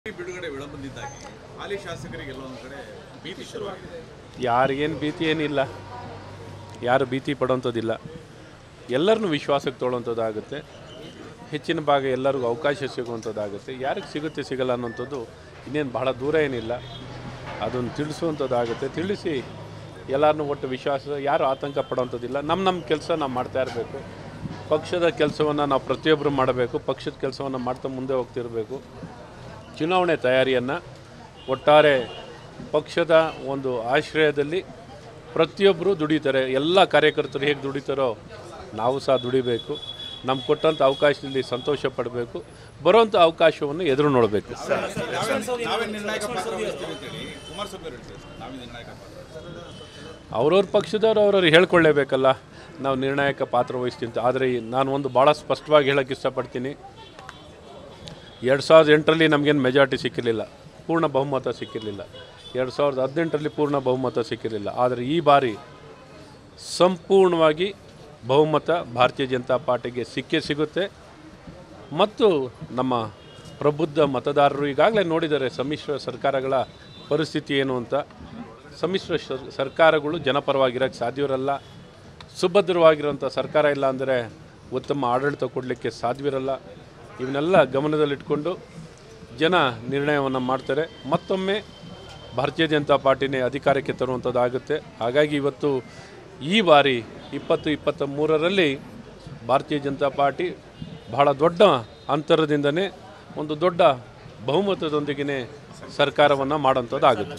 ಬಿಡುಗಡೆ ವಿಳಂಬದಿಂದಾಗಿ ಹಾಲಿ ಶಾಸಕರಿಗೆ ಎಲ್ಲೊಂದು ಕಡೆ ಭೀತಿ ಶುರುವಾಗಿದೆ ಯಾರಿಗೇನು ಭೀತಿ ಏನಿಲ್ಲ ಯಾರು ಭೀತಿ ಪಡೋಂಥದ್ದಿಲ್ಲ ಎಲ್ಲರನ್ನೂ ವಿಶ್ವಾಸಕ್ಕೆ ತೊಗೊಳ್ಳೋಂಥದ್ದಾಗುತ್ತೆ ಹೆಚ್ಚಿನ ಭಾಗ ಎಲ್ಲರಿಗೂ ಅವಕಾಶ ಸಿಗುವಂಥದ್ದಾಗುತ್ತೆ ಯಾರಿಗೆ ಸಿಗುತ್ತೆ ಸಿಗಲ್ಲ ಅನ್ನೋಂಥದ್ದು ಇನ್ನೇನು ಬಹಳ ದೂರ ಏನಿಲ್ಲ ಅದನ್ನು ತಿಳಿಸುವಂಥದ್ದಾಗುತ್ತೆ ತಿಳಿಸಿ ಎಲ್ಲರನ್ನೂ ಒಟ್ಟು ವಿಶ್ವಾಸ ಯಾರು ಆತಂಕ ಪಡೋಂಥದ್ದಿಲ್ಲ ನಮ್ಮ ನಮ್ಮ ಕೆಲಸ ನಾವು ಮಾಡ್ತಾ ಇರಬೇಕು ಪಕ್ಷದ ಕೆಲಸವನ್ನು ನಾವು ಪ್ರತಿಯೊಬ್ಬರು ಮಾಡಬೇಕು ಪಕ್ಷದ ಕೆಲಸವನ್ನು ಮಾಡ್ತಾ ಮುಂದೆ ಹೋಗ್ತಿರಬೇಕು ಚುನಾವಣೆ ತಯಾರಿಯನ್ನು ಒಟ್ಟಾರೆ ಪಕ್ಷದ ಒಂದು ಆಶ್ರಯದಲ್ಲಿ ಪ್ರತಿಯೊಬ್ಬರು ದುಡಿತಾರೆ ಎಲ್ಲ ಕಾರ್ಯಕರ್ತರು ಹೇಗೆ ದುಡಿತಾರೋ ನಾವು ಸಹ ದುಡಿಬೇಕು ನಮ್ಗೆ ಕೊಟ್ಟಂಥ ಅವಕಾಶದಲ್ಲಿ ಸಂತೋಷ ಪಡಬೇಕು ಬರೋಂಥ ಅವಕಾಶವನ್ನು ಎದುರು ನೋಡಬೇಕು ನಾವೇ ನಿರ್ಣಾಯಕ ಪಾತ್ರ ವಹಿಸ್ತೀವಿ ಅಂತೇಳಿ ಕುಮಾರಸ್ವಾಮಿ ಅವರು ಹೇಳ್ತಾರೆ ಸರ್, ನಾವೇ ನಿರ್ಣಾಯಕ ಪಾತ್ರ ಅವ್ರವ್ರ ಪಕ್ಷದವ್ರು ಅವ್ರವ್ರು ಹೇಳ್ಕೊಳ್ಳೇಬೇಕಲ್ಲ ನಾವು ನಿರ್ಣಾಯಕ ಪಾತ್ರ ವಹಿಸ್ತೀವಿ ಅಂತ ಆದರೆ ಈ- ನಾನು ಒಂದು ಭಾಳ ಸ್ಪಷ್ಟವಾಗಿ ಹೇಳೋಕ್ಕೆ ಇಷ್ಟಪಡ್ತೀನಿ ಎರಡು ಸಾವಿರದ ಎಂಟರಲ್ಲಿ ನಮಗೇನು ಮೆಜಾರಿಟಿ ಸಿಕ್ಕಿರಲಿಲ್ಲ ಪೂರ್ಣ ಬಹುಮತ ಸಿಕ್ಕಿರಲಿಲ್ಲ ಎರಡು ಸಾವಿರದ ಹದಿನೆಂಟರಲ್ಲಿ ಪೂರ್ಣ ಬಹುಮತ ಸಿಕ್ಕಿರಲಿಲ್ಲ ಆದರೆ ಈ ಬಾರಿ ಸಂಪೂರ್ಣವಾಗಿ ಬಹುಮತ ಭಾರತೀಯ ಜನತಾ ಪಾರ್ಟಿಗೆ ಸಿಕ್ಕೇ ಸಿಗುತ್ತೆ ಮತ್ತು ನಮ್ಮ ಪ್ರಬುದ್ಧ ಮತದಾರರು ಈಗಾಗಲೇ ನೋಡಿದ್ದಾರೆ ಸಮ್ಮಿಶ್ರ ಸರ್ಕಾರಗಳ ಪರಿಸ್ಥಿತಿ ಏನು ಅಂತ ಸಮ್ಮಿಶ್ರ ಶರ್- ಸರ್ಕಾರಗಳು ಜನಪರವಾಗಿರೋಕ್ಕೆ ಸಾಧ್ಯವಿರಲ್ಲ ಸುಭದ್ರವಾಗಿರೋಂಥ ಸರ್ಕಾರ ಇಲ್ಲ ಅಂದರೆ ಉತ್ತಮ ಆಡಳಿತ ಕೊಡಲಿಕ್ಕೆ ಸಾಧ್ಯವಿರಲ್ಲ ಇವನ್ನೆಲ್ಲ ಗಮನದಲ್ಲಿಟ್ಕೊಂಡು ಜನ ನಿರ್ಣಯವನ್ನು ಮಾಡ್ತಾರೆ ಮತ್ತೊಮ್ಮೆ ಭಾರತೀಯ ಜನತಾ ಪಾರ್ಟಿನೇ ಅಧಿಕಾರಕ್ಕೆ ತರುವಂಥದ್ದಾಗುತ್ತೆ ಹಾಗಾಗಿ ಇವತ್ತು ಈ ಬಾರಿ ಇಪ್ಪತ್ತು ಇಪ್ಪತ್ತ ಮೂರರಲ್ಲಿ ಭಾರತೀಯ ಜನತಾ ಪಾರ್ಟಿ ಬಹಳ ದೊಡ್ಡ ಅಂತರದಿಂದನೇ ಒಂದು ದೊಡ್ಡ ಬಹುಮತದೊಂದಿಗೆ ಸರ್ಕಾರವನ್ನು ಮಾಡೋಂಥದ್ದಾಗುತ್ತೆ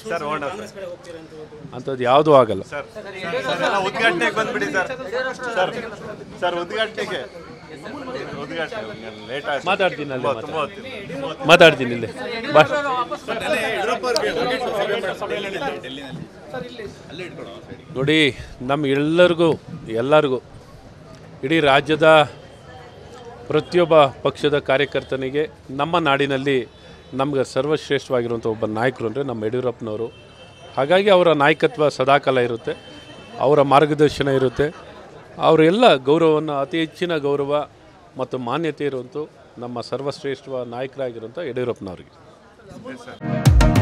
ಅಂಥದ್ದು ಯಾವುದೂ ಆಗಲ್ಲ ಸರ್ ಎಲ್ಲ ಉದ್ಘಾಟನೆಗೆ ಬಂದ್ಬಿಡಿ ಸರ್ ಸರ್ ಸರ್ ಉದ್ಘಾಟನೆಗೆ ಉದ್ಘಾಟನೆ ಲೇಟ್ ಆಯ್ತು ಮಾತಾಡ್ತೀನಿ ಅಲ್ಲೇ ತುಂಬ ಹೊತ್ತಿಲ್ಲ ಮಾತಾಡ್ತೀನಿ ಇಲ್ಲೇ ಬಾ ಯಡಿಯೂರಪ್ಪ ಅವರಿಗೆ ಹೋಗಿತ್ತು ಸಭೆ ಮಾಡಿ ಸಭೆ ಹೇಳಿದ್ರು ಡೆಲ್ಲಿನಲ್ಲಿ ಅಲ್ಲೇ ಇಟ್ಕೊಳೋ ಸೈಡಿಗೆ ನೋಡಿ ನಮ್ಮ ಎಲ್ಲರಿಗೂ ಎಲ್ಲರಿಗೂ ಇಡೀ ರಾಜ್ಯದ ಪ್ರತಿಯೊಬ್ಬ ಪಕ್ಷದ ಕಾರ್ಯಕರ್ತನಿಗೆ ನಮ್ಮ ನಾಡಿನಲ್ಲಿ ನಮ್ಗೆ ಸರ್ವಶ್ರೇಷ್ಠವಾಗಿರುವಂಥ ಒಬ್ಬ ನಾಯಕರು ಅಂದರೆ ನಮ್ಮ ಯಡಿಯೂರಪ್ಪನವರು ಹಾಗಾಗಿ ಅವರ ನಾಯಕತ್ವ ಸದಾಕಾಲ ಇರುತ್ತೆ ಅವರ ಮಾರ್ಗದರ್ಶನ ಇರುತ್ತೆ ಅವರೆಲ್ಲ ಗೌರವವನ್ನು ಅತಿ ಹೆಚ್ಚಿನ ಗೌರವ ಮತ್ತು ಮಾನ್ಯತೆ ಇರುವಂಥ ನಮ್ಮ ಸರ್ವಶ್ರೇಷ್ಠ ನಾಯಕರಾಗಿರುವಂಥ ಯಡಿಯೂರಪ್ಪನವ್ರಿಗೆ